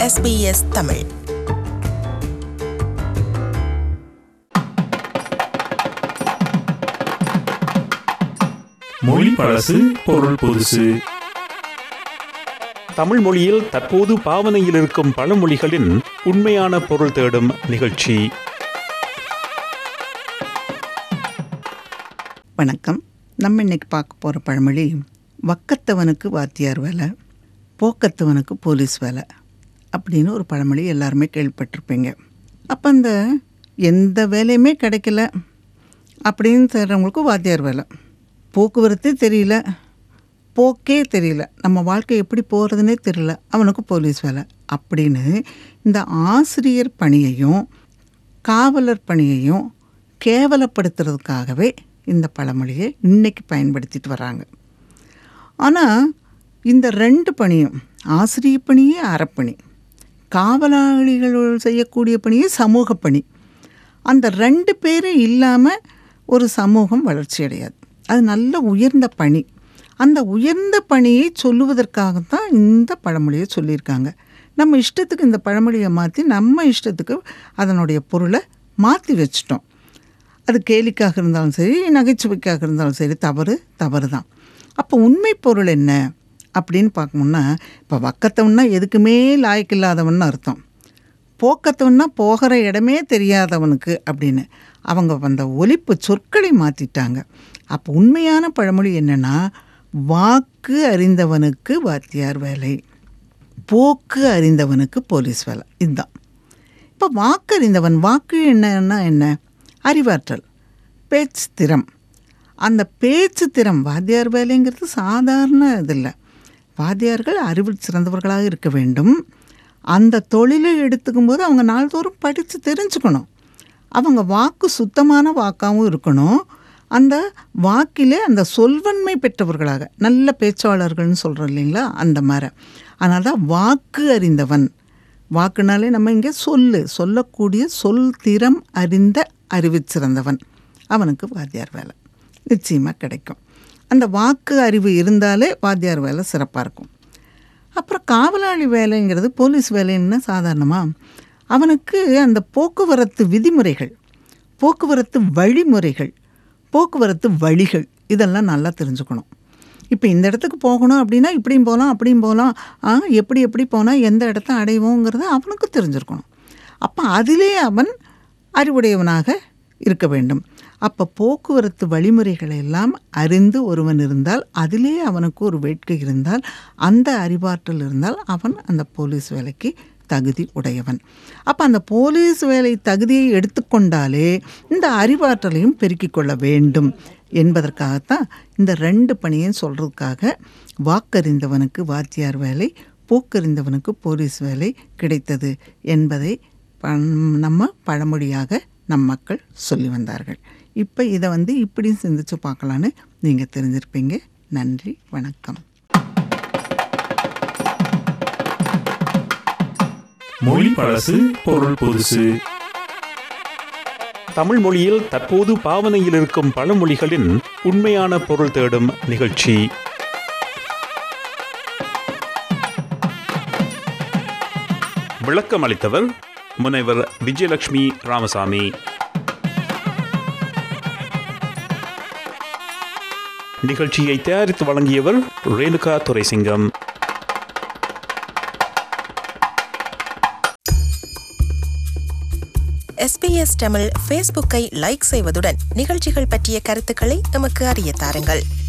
SBS Tamil மொழி பழசு பொருள் புதுசு தமிழ் மொழியில் தற்போது பாவனையில் இருக்கும் பழமொழிகளின் உண்மையான பொருள் தேடும் நிகழ்ச்சி வணக்கம் நம்ம இன்னைக்கு பார்க்க போகிற பழமொழி வக்கத்தவனுக்கு வாத்தியார் வேலை போக்கத்தவனுக்கு போலீஸ் வேலை அப்படின்னு ஒரு பழமொழி எல்லாருமே கேள்விப்பட்டிருப்பீங்க அப்போ அந்த எந்த வேலையுமே கிடைக்கல அப்படின்னு செய்கிறவங்களுக்கு வாத்தியார் வேலை போக்குவரத்தே தெரியல போக்கே தெரியல நம்ம வாழ்க்கை எப்படி போகிறதுனே தெரியல அவனுக்கு போலீஸ் வேலை அப்படின்னு இந்த ஆசிரியர் பணியையும் காவலர் பணியையும் கேவலப்படுத்துறதுக்காகவே இந்த பழமொழியை இன்னைக்கு பயன்படுத்திட்டு வராங்க ஆனால் இந்த ரெண்டு பணியும் ஆசிரிய பணியே அறப்பணி காவலாளிகள் செய்யக்கூடிய பணியே சமூக பணி அந்த ரெண்டு பேரும் இல்லாமல் ஒரு சமூகம் வளர்ச்சி அடையாது அது நல்ல உயர்ந்த பணி அந்த உயர்ந்த பணியை சொல்லுவதற்காகத்தான் இந்த பழமொழியை சொல்லியிருக்காங்க நம்ம இஷ்டத்துக்கு இந்த பழமொழியை மாற்றி நம்ம இஷ்டத்துக்கு அதனுடைய பொருளை மாற்றி வச்சிட்டோம் அது கேலிக்காக இருந்தாலும் சரி நகைச்சுவைக்காக இருந்தாலும் சரி தவறு தவறு தான் அப்போ உண்மை பொருள் என்ன அப்படின்னு பார்க்கணும்னா இப்போ வக்கத்தவன்னா எதுக்குமே லாய்க்கில்லாதவன்னு அர்த்தம் போக்கத்தவன்னா போகிற இடமே தெரியாதவனுக்கு அப்படின்னு அவங்க அந்த ஒலிப்பு சொற்களை மாற்றிட்டாங்க அப்போ உண்மையான பழமொழி என்னென்னா வாக்கு அறிந்தவனுக்கு வாத்தியார் வேலை போக்கு அறிந்தவனுக்கு போலீஸ் வேலை இதுதான் இப்போ வாக்கு அறிந்தவன் வாக்கு என்னன்னா என்ன அறிவாற்றல் பேச்சு திறம் அந்த பேச்சு திறம் வாத்தியார் வேலைங்கிறது சாதாரண இது இல்லை வாத்தியார்கள் அறிவில் சிறந்தவர்களாக இருக்க வேண்டும் அந்த தொழிலை எடுத்துக்கும் போது அவங்க நாள்தோறும் படித்து தெரிஞ்சுக்கணும் அவங்க வாக்கு சுத்தமான வாக்காகவும் இருக்கணும் அந்த வாக்கிலே அந்த சொல்வன்மை பெற்றவர்களாக நல்ல பேச்சாளர்கள்னு சொல்கிறோம் இல்லைங்களா அந்த மாதிரி அதனால தான் வாக்கு அறிந்தவன் வாக்குனாலே நம்ம இங்கே சொல்லு சொல்லக்கூடிய சொல் திறம் அறிந்த அறிவு சிறந்தவன் அவனுக்கு வாத்தியார் வேலை நிச்சயமாக கிடைக்கும் அந்த வாக்கு அறிவு இருந்தாலே வாத்தியார் வேலை சிறப்பாக இருக்கும் அப்புறம் காவலாளி வேலைங்கிறது போலீஸ் வேலைன்னு சாதாரணமாக அவனுக்கு அந்த போக்குவரத்து விதிமுறைகள் போக்குவரத்து வழிமுறைகள் போக்குவரத்து வழிகள் இதெல்லாம் நல்லா தெரிஞ்சுக்கணும் இப்போ இந்த இடத்துக்கு போகணும் அப்படின்னா இப்படியும் போகலாம் அப்படியும் போகலாம் ஆ எப்படி எப்படி போனால் எந்த இடத்த அடைவோங்கிறத அவனுக்கு தெரிஞ்சிருக்கணும் அப்போ அதிலே அவன் அறிவுடையவனாக இருக்க வேண்டும் அப்போ போக்குவரத்து வழிமுறைகளை எல்லாம் அறிந்து ஒருவன் இருந்தால் அதிலே அவனுக்கு ஒரு வேட்கை இருந்தால் அந்த அறிவாற்றல் இருந்தால் அவன் அந்த போலீஸ் வேலைக்கு தகுதி உடையவன் அப்போ அந்த போலீஸ் வேலை தகுதியை எடுத்துக்கொண்டாலே இந்த அறிவாற்றலையும் பெருக்கிக் கொள்ள வேண்டும் என்பதற்காகத்தான் இந்த ரெண்டு பணியும் சொல்கிறதுக்காக வாக்கறிந்தவனுக்கு வாத்தியார் வேலை போக்கறிந்தவனுக்கு போலீஸ் வேலை கிடைத்தது என்பதை ப- நம்ம பழமொழியாக நம் மக்கள் சொல்லி வந்தார்கள் இப்போ இதை வந்து இப்படி சிந்திச்சு பார்க்கலான்னு நீங்கள் தெரிஞ்சிருப்பீங்க நன்றி வணக்கம் மொழி பழசு பொருள் புதுசு தமிழ் மொழியில் தற்போது பாவனையில் இருக்கும் பழமொழிகளின் உண்மையான பொருள் தேடும் நிகழ்ச்சி விளக்கம் அளித்தவர் முனைவர் விஜயலட்சுமி ராமசாமி நிகழ்ச்சியை தயாரித்து வழங்கியவர் ரேணுகா துரைசிங்கம் எஸ்பிஎஸ் தமிழ் ஃபேஸ்புக்கை லைக் செய்வதுடன் நிகழ்ச்சிகள் பற்றிய கருத்துக்களை எமக்கு அறிய தாருங்கள்